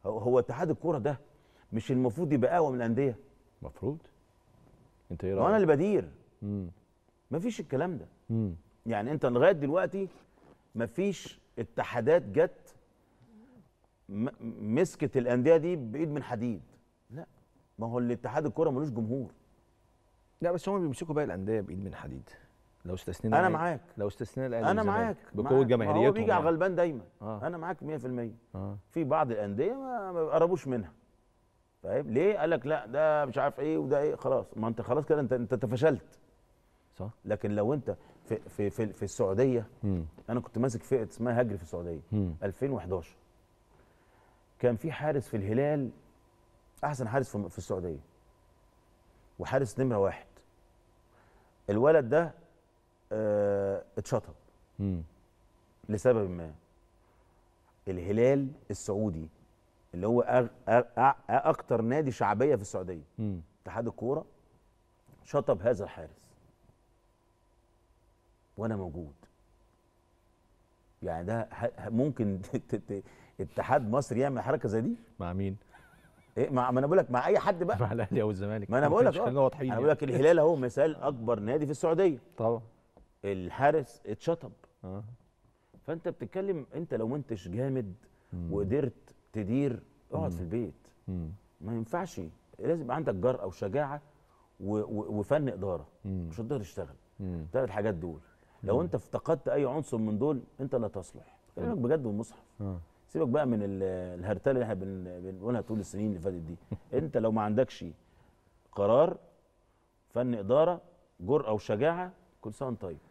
هو- هو اتحاد الكوره ده مش المفروض يبقى اقوى من الانديه المفروض انت ايه ما انا رايك اللي بدير مم. مفيش الكلام ده مم. يعني انت لغايه دلوقتي مفيش اتحادات جت م- مسكت الانديه دي بايد من حديد لا ما هو الاتحاد الكوره ملوش جمهور لا بس هم بيمسكوا باقي الانديه بايد من حديد لو استثنينا انا الأهلي- معاك لو استثنينا الاهلي انا والزمالك معاك بقوه معاك. ما هو جماهيريتهم بيجي على يعني. الغلبان دايما آه. انا معاك 100% اه في بعض الانديه ما ما بيقربوش منها فاهم ليه قال لك لا ده مش عارف ايه وده ايه خلاص ما انت خلاص كده انت انت فشلت صح لكن لو انت في في في, في السعوديه مم. انا كنت ماسك فئه اسمها هجر في السعوديه مم. 2011 كان في حارس في الهلال احسن حارس في في السعوديه وحارس نمره واحد الولد ده اه اتشطب مم. لسبب ما الهلال السعودي اللي هو أغ... أغ... أغ... اكتر نادي شعبيه في السعوديه مم. اتحاد الكوره شطب هذا الحارس وانا موجود يعني ده ه... ه- ممكن ت... ت... اتحاد مصر يعمل حركه زي دي مع مين؟ ايه مع ما انا بقول لك مع اي حد بقى مع الاهلي او الزمالك ما انا بقول لك مش خلينا واضحين انا بقول لك الهلال اهو مثال اكبر نادي في السعوديه طبعا الحارس اتشطب اه فانت بتتكلم انت لو ما انتش جامد وقدرت تدير اقعد في البيت مم. ما ينفعش لازم يبقى عندك جرأة وشجاعة و... و... وفن إدارة مم. مش هتقدر تشتغل مم. ثلاث حاجات دول لو انت افتقدت اي عنصر من دول انت لا تصلح كلامك بجد والمصحف اه سيبك بقى من ال- الهرتله اللي احنا بن... بنقولها طول السنين اللي فاتت دي انت لو ما عندكش قرار فن اداره جرأه وشجاعه كل سنه وانت طيب